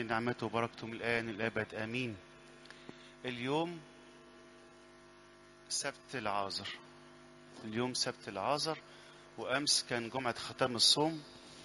نعمته وبركته من الآن الأبد آمين اليوم سبت العازر اليوم سبت العازر وأمس كان جمعة ختام الصوم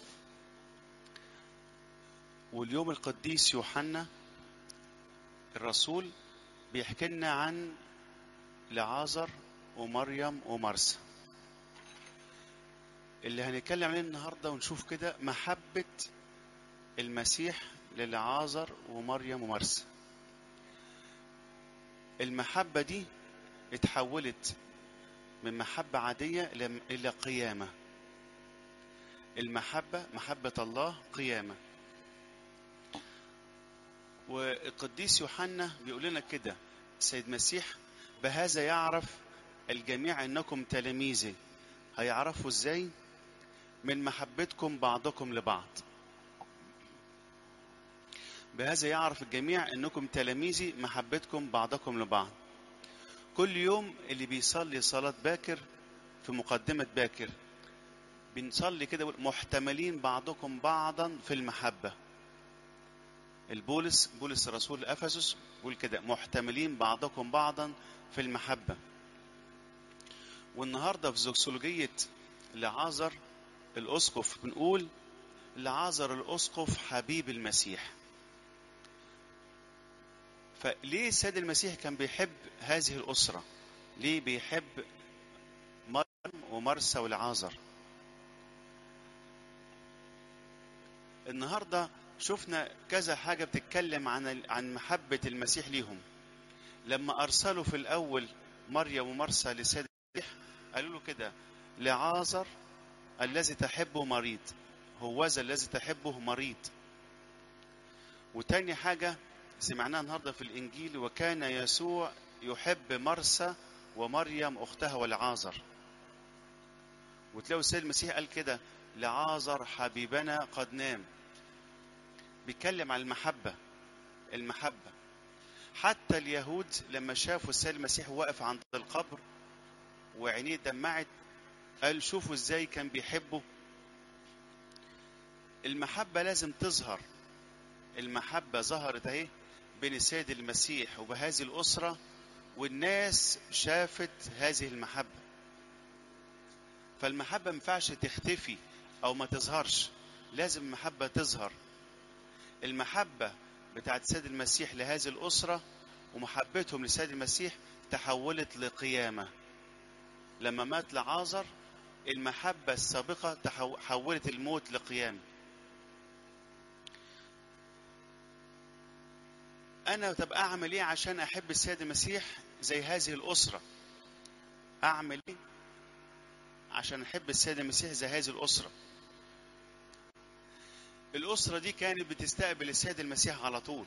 واليوم القديس يوحنا الرسول بيحكي لنا عن لعازر ومريم ومرسى اللي هنتكلم عليه النهارده ونشوف كده محبة المسيح للعازر ومريم ومرسى المحبة دي اتحولت من محبة عادية إلى قيامة المحبة محبة الله قيامة والقديس يوحنا بيقول لنا كده سيد مسيح بهذا يعرف الجميع انكم تلاميذي هيعرفوا ازاي من محبتكم بعضكم لبعض بهذا يعرف الجميع انكم تلاميذي محبتكم بعضكم لبعض كل يوم اللي بيصلي صلاة باكر في مقدمة باكر بنصلي كده محتملين بعضكم بعضا في المحبة البولس بولس الرسول افسس بيقول كده محتملين بعضكم بعضا في المحبة والنهارده في زوكسولوجية لعازر الأسقف بنقول لعازر الأسقف حبيب المسيح فليه السيد المسيح كان بيحب هذه الأسرة ليه بيحب مريم ومرسى والعازر النهارده شفنا كذا حاجة بتتكلم عن عن محبة المسيح ليهم لما أرسلوا في الأول مريم ومرسى لسيد المسيح قالوا له كده لعازر الذي تحبه مريض هوذا الذي تحبه مريض وتاني حاجة سمعناها النهاردة في الإنجيل وكان يسوع يحب مرسى ومريم أختها والعازر وتلاقوا السيد المسيح قال كده لعازر حبيبنا قد نام بيتكلم عن المحبة المحبة حتى اليهود لما شافوا السيد المسيح واقف عند القبر وعينيه دمعت قال شوفوا ازاي كان بيحبه المحبة لازم تظهر المحبة ظهرت اهي بين السيد المسيح وبهذه الأسرة والناس شافت هذه المحبة فالمحبة ما ينفعش تختفي أو ما تظهرش لازم المحبة تظهر المحبة بتاعت السيد المسيح لهذه الأسرة ومحبتهم للسيد المسيح تحولت لقيامة لما مات لعازر المحبة السابقة تحولت الموت لقيامة أنا طب أعمل إيه عشان أحب السيد المسيح زي هذه الأسرة أعمل إيه عشان أحب السيد المسيح زي هذه الأسرة الأسرة دي كانت بتستقبل السيد المسيح على طول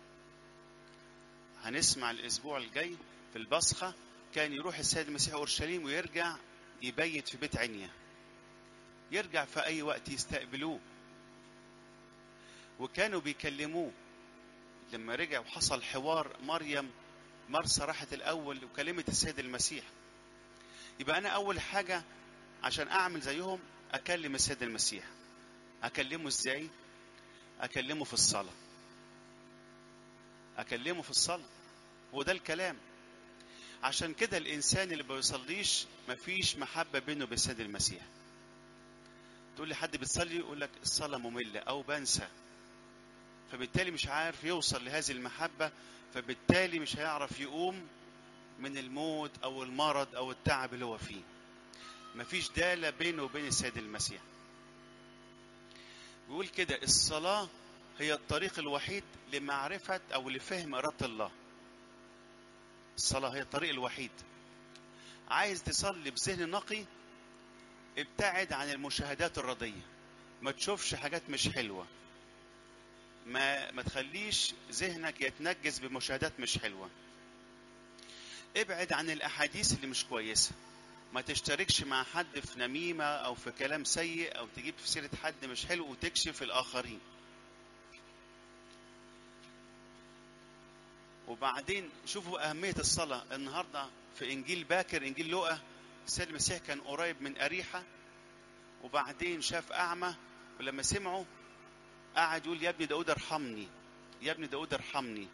هنسمع الأسبوع الجاي في البصخة كان يروح السيد المسيح أورشليم ويرجع يبيت في بيت عنيا يرجع في أي وقت يستقبلوه وكانوا بيكلموه لما رجع وحصل حوار مريم مرسى راحت الأول وكلمت السيد المسيح يبقى أنا أول حاجة عشان أعمل زيهم أكلم السيد المسيح أكلمه إزاي؟ أكلمه في الصلاة أكلمه في الصلاة هو ده الكلام عشان كده الإنسان اللي ما بيصليش مفيش محبة بينه وبين السيد المسيح تقول لي حد بتصلي يقول لك الصلاة مملة أو بنسى فبالتالي مش عارف يوصل لهذه المحبة فبالتالي مش هيعرف يقوم من الموت أو المرض أو التعب اللي هو فيه مفيش دالة بينه وبين السيد المسيح بيقول كده الصلاة هي الطريق الوحيد لمعرفة أو لفهم إرادة الله الصلاة هي الطريق الوحيد عايز تصلي بذهن نقي ابتعد عن المشاهدات الرضية ما تشوفش حاجات مش حلوة ما ما تخليش ذهنك يتنجس بمشاهدات مش حلوة ابعد عن الأحاديث اللي مش كويسة ما تشتركش مع حد في نميمة أو في كلام سيء أو تجيب في سيرة حد مش حلو وتكشف الآخرين وبعدين شوفوا أهمية الصلاة النهاردة في إنجيل باكر إنجيل لوقا السيد المسيح كان قريب من أريحة وبعدين شاف أعمى ولما سمعه قعد يقول يا ابني داود ارحمني يا ابن داود ارحمني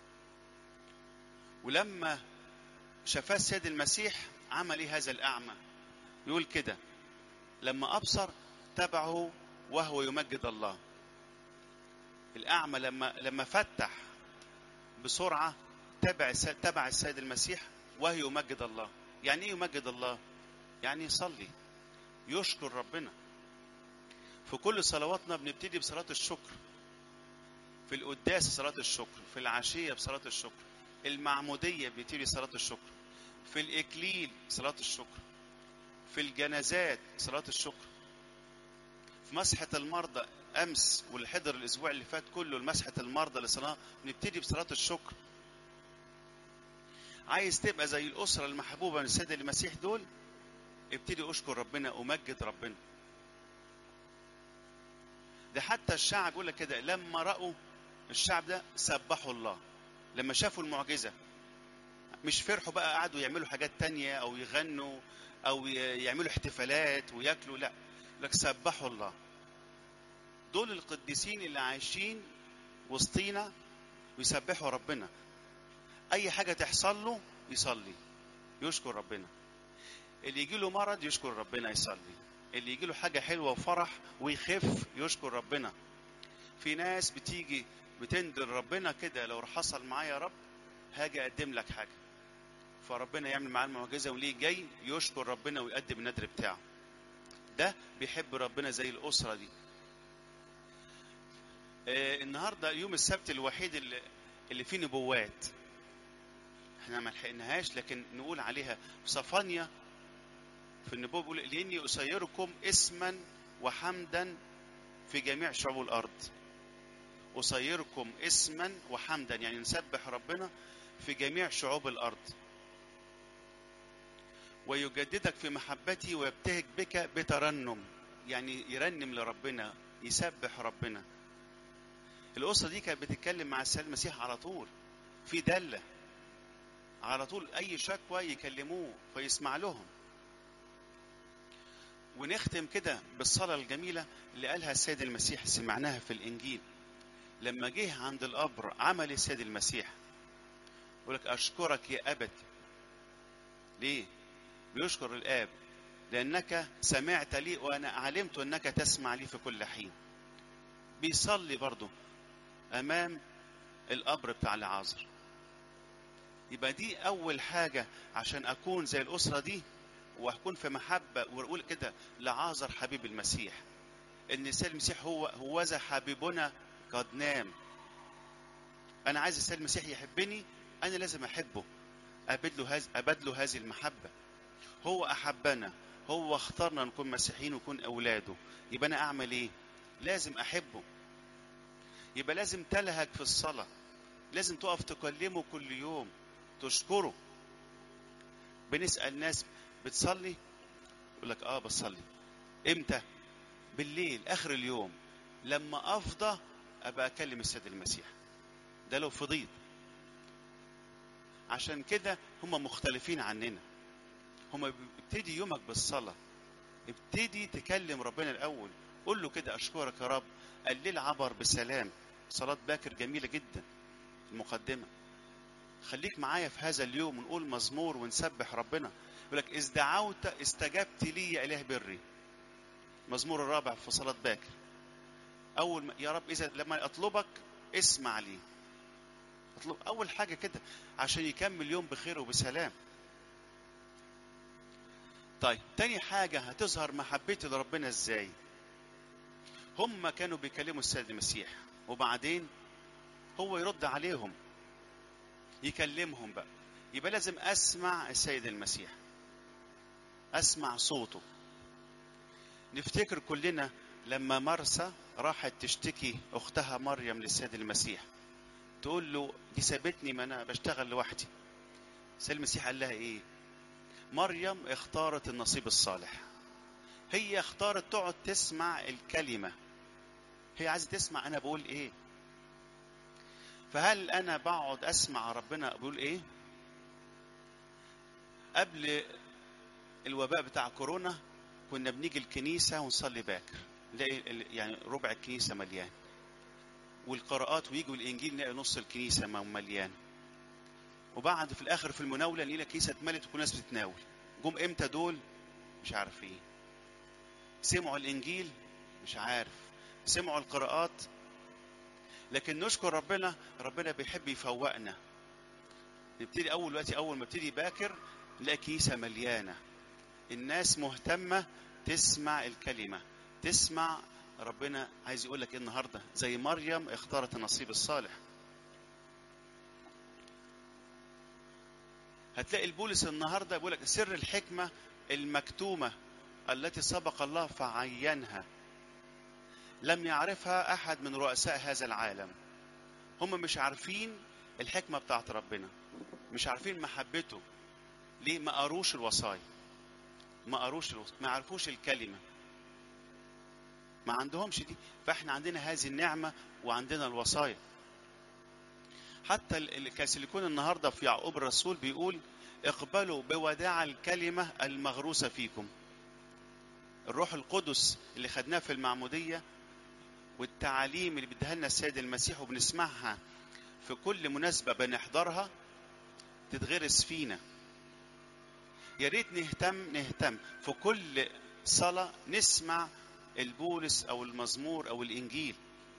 ولما شفاه السيد المسيح عمل ايه هذا الاعمى يقول كده لما ابصر تبعه وهو يمجد الله الاعمى لما لما فتح بسرعه تبع تبع السيد المسيح وهو يمجد الله يعني ايه يمجد الله يعني يصلي يشكر ربنا في كل صلواتنا بنبتدي بصلاة الشكر في القداس صلاة الشكر في العشية بصلاة الشكر المعمودية بنبتدي صلاة الشكر في الإكليل صلاة الشكر في الجنازات صلاة الشكر في مسحة المرضى أمس والحضر الأسبوع اللي فات كله لمسحة المرضى لصلاة بنبتدي بصلاة الشكر عايز تبقى زي الأسرة المحبوبة من السيد المسيح دول ابتدي أشكر ربنا ومجد ربنا ده حتى الشعب يقول لك كده لما رأوا الشعب ده سبحوا الله لما شافوا المعجزة مش فرحوا بقى قعدوا يعملوا حاجات تانية أو يغنوا أو يعملوا احتفالات وياكلوا لا لك سبحوا الله دول القديسين اللي عايشين وسطينا ويسبحوا ربنا أي حاجة تحصل له يصلي يشكر ربنا اللي يجي له مرض يشكر ربنا يصلي اللي يجي له حاجة حلوة وفرح ويخف يشكر ربنا في ناس بتيجي بتندر ربنا كده لو حصل معايا يا رب هاجي اقدم لك حاجة فربنا يعمل معاه المعجزة وليه جاي يشكر ربنا ويقدم النذر بتاعه ده بيحب ربنا زي الأسرة دي آه النهاردة يوم السبت الوحيد اللي, اللي فيه نبوات احنا ما لحقناهاش لكن نقول عليها في صفانيا في النبوة بيقول لاني اسيركم اسما وحمدا في جميع شعوب الارض اسيركم اسما وحمدا يعني نسبح ربنا في جميع شعوب الارض ويجددك في محبتي ويبتهج بك بترنم يعني يرنم لربنا يسبح ربنا الأسرة دي كانت بتتكلم مع السيد المسيح على طول في دلة على طول أي شكوى يكلموه فيسمع لهم ونختم كده بالصلاة الجميلة اللي قالها السيد المسيح سمعناها في الإنجيل لما جه عند القبر عمل السيد المسيح يقول لك أشكرك يا أبت ليه؟ بيشكر الآب لأنك سمعت لي وأنا علمت أنك تسمع لي في كل حين بيصلي برضه أمام القبر بتاع العازر يبقى دي أول حاجة عشان أكون زي الأسرة دي وأكون في محبة وأقول كده لعازر حبيب المسيح إن السيد المسيح هو هو ذا حبيبنا قد نام أنا عايز السيد المسيح يحبني أنا لازم أحبه أبد له هذه أبد له هذه المحبة هو أحبنا هو اختارنا نكون مسيحيين ونكون أولاده يبقى أنا أعمل إيه؟ لازم أحبه يبقى لازم تلهج في الصلاة لازم تقف تكلمه كل يوم تشكره بنسأل ناس بتصلي يقول لك اه بصلي امتى بالليل اخر اليوم لما افضى ابقى اكلم السيد المسيح ده لو فضيت عشان كده هم مختلفين عننا هم ابتدي يومك بالصلاة ابتدي تكلم ربنا الأول قول له كده أشكرك يا رب الليل عبر بسلام صلاة باكر جميلة جدا المقدمة خليك معايا في هذا اليوم ونقول مزمور ونسبح ربنا يقول لك إذ دعوت استجبت لي يا إله بري مزمور الرابع في صلاة باكر أول ما يا رب إذا لما أطلبك اسمع لي اطلب أول حاجة كده عشان يكمل يوم بخير وبسلام طيب تاني حاجة هتظهر محبتي لربنا ازاي هم كانوا بيكلموا السيد المسيح وبعدين هو يرد عليهم يكلمهم بقى يبقى لازم اسمع السيد المسيح اسمع صوته نفتكر كلنا لما مرسى راحت تشتكي اختها مريم للسيد المسيح تقول له دي سابتني ما انا بشتغل لوحدي السيد المسيح قال لها ايه مريم اختارت النصيب الصالح هي اختارت تقعد تسمع الكلمة هي عايزة تسمع أنا بقول إيه فهل أنا بقعد أسمع ربنا بيقول إيه قبل الوباء بتاع كورونا كنا بنيجي الكنيسة ونصلي باكر نلاقي يعني ربع الكنيسة مليان والقراءات ويجوا الانجيل نلاقي نص الكنيسه مليانه وبعد في الاخر في المناوله نلاقي الكنيسه اتملت وكل الناس بتتناول جم امتى دول مش عارفين سمعوا الانجيل مش عارف سمعوا القراءات لكن نشكر ربنا ربنا بيحب يفوقنا نبتدي اول وقت اول ما ابتدي باكر نلاقي كنيسه مليانه الناس مهتمه تسمع الكلمه تسمع ربنا عايز يقول لك ايه النهارده زي مريم اختارت النصيب الصالح هتلاقي البولس النهارده بيقول لك سر الحكمه المكتومه التي سبق الله فعينها لم يعرفها احد من رؤساء هذا العالم هم مش عارفين الحكمه بتاعت ربنا مش عارفين محبته ليه ما قروش الوصايا ما قروش الوصايا ما عرفوش الكلمه ما عندهمش دي فاحنا عندنا هذه النعمه وعندنا الوصايا حتى الكاثوليكون النهارده في يعقوب الرسول بيقول اقبلوا بوداع الكلمه المغروسه فيكم الروح القدس اللي خدناه في المعموديه والتعاليم اللي بيديها لنا السيد المسيح وبنسمعها في كل مناسبه بنحضرها تتغرس فينا يا ريت نهتم نهتم في كل صلاه نسمع البولس او المزمور او الانجيل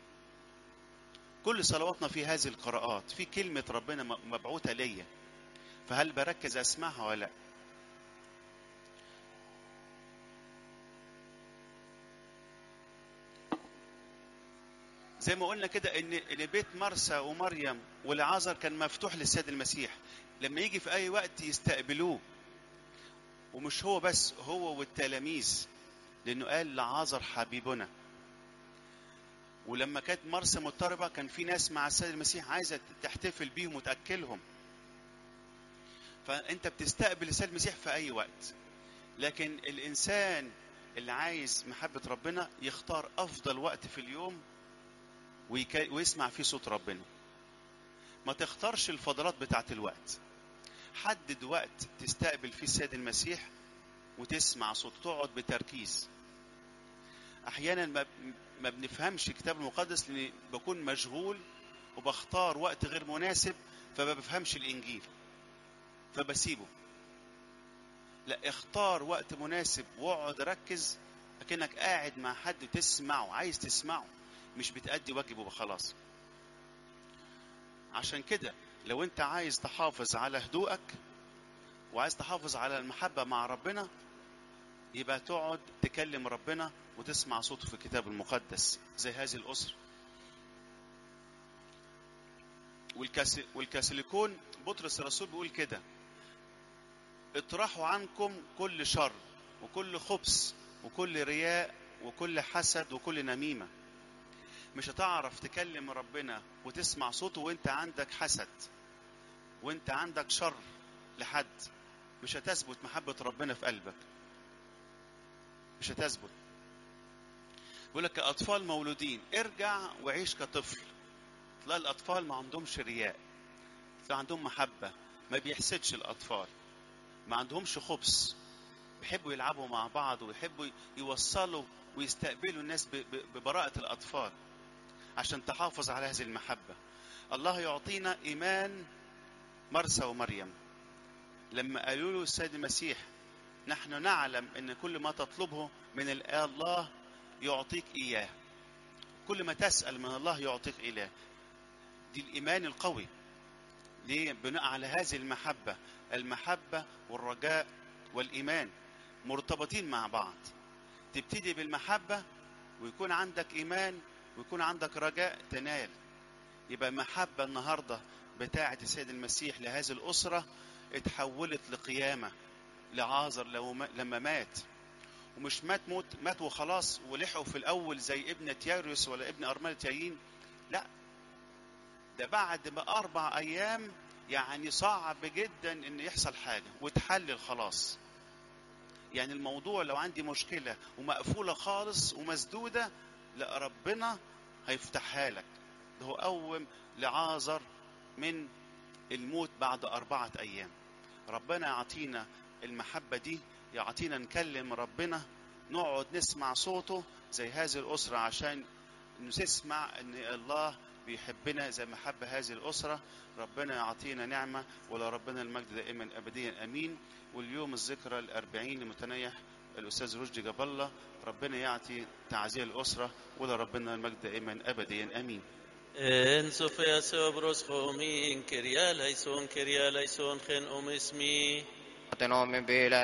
كل صلواتنا في هذه القراءات في كلمه ربنا مبعوثه ليا فهل بركز اسمعها ولا لا زي ما قلنا كده ان ان بيت مرسى ومريم والعازر كان مفتوح للسيد المسيح لما يجي في اي وقت يستقبلوه ومش هو بس هو والتلاميذ لانه قال لعازر حبيبنا ولما كانت مرسى مضطربه كان في ناس مع السيد المسيح عايزه تحتفل بيهم وتاكلهم فانت بتستقبل السيد المسيح في اي وقت لكن الانسان اللي عايز محبه ربنا يختار افضل وقت في اليوم ويسمع فيه صوت ربنا ما تختارش الفضلات بتاعت الوقت حدد وقت تستقبل فيه السيد المسيح وتسمع صوت تقعد بتركيز احيانا ما ما بنفهمش الكتاب المقدس لاني بكون مشغول وبختار وقت غير مناسب فما بفهمش الانجيل فبسيبه لا اختار وقت مناسب واقعد ركز اكنك قاعد مع حد تسمعه عايز تسمعه مش بتأدي واجب وخلاص عشان كده لو انت عايز تحافظ على هدوءك وعايز تحافظ على المحبة مع ربنا يبقى تقعد تكلم ربنا وتسمع صوته في الكتاب المقدس زي هذه الأسرة والكاس والكاثوليكون بطرس الرسول بيقول كده اطرحوا عنكم كل شر وكل خبث وكل رياء وكل حسد وكل نميمه مش هتعرف تكلم ربنا وتسمع صوته وانت عندك حسد وانت عندك شر لحد مش هتثبت محبة ربنا في قلبك مش هتثبت بيقول لك كأطفال مولودين ارجع وعيش كطفل تلاقي الأطفال ما عندهمش رياء تلاقي عندهم محبة ما بيحسدش الأطفال ما عندهمش خبث بيحبوا يلعبوا مع بعض ويحبوا يوصلوا ويستقبلوا الناس ببراءة الأطفال عشان تحافظ على هذه المحبة الله يعطينا إيمان مرسى ومريم لما قالوا له السيد المسيح نحن نعلم ان كل ما تطلبه من الله يعطيك اياه كل ما تسال من الله يعطيك اياه دي الايمان القوي ليه بناء على هذه المحبه المحبه والرجاء والايمان مرتبطين مع بعض تبتدي بالمحبه ويكون عندك ايمان ويكون عندك رجاء تنال يبقى محبه النهارده بتاعه السيد المسيح لهذه الاسره اتحولت لقيامة لعازر لو ما لما مات ومش مات موت مات وخلاص ولحقوا في الأول زي ابن تياريوس ولا ابن أرملة يايين لا ده بعد ما أربع أيام يعني صعب جدا إن يحصل حاجة وتحلل خلاص يعني الموضوع لو عندي مشكلة ومقفولة خالص ومسدودة لا ربنا هيفتحها لك ده هو قوم لعازر من الموت بعد أربعة أيام ربنا يعطينا المحبة دي يعطينا نكلم ربنا نقعد نسمع صوته زي هذه الأسرة عشان نسمع أن الله بيحبنا زي ما حب هذه الأسرة ربنا يعطينا نعمة ولا ربنا المجد دائما أبديا أمين واليوم الذكرى الأربعين لمتنيح الأستاذ رشدي جاب الله ربنا يعطي تعزية الأسرة ولا ربنا المجد دائما أبديا أمين En Sofia Sobros Homin, Kiria Laison, Kiria Laison, Gen Om Ismi. Te nomen bela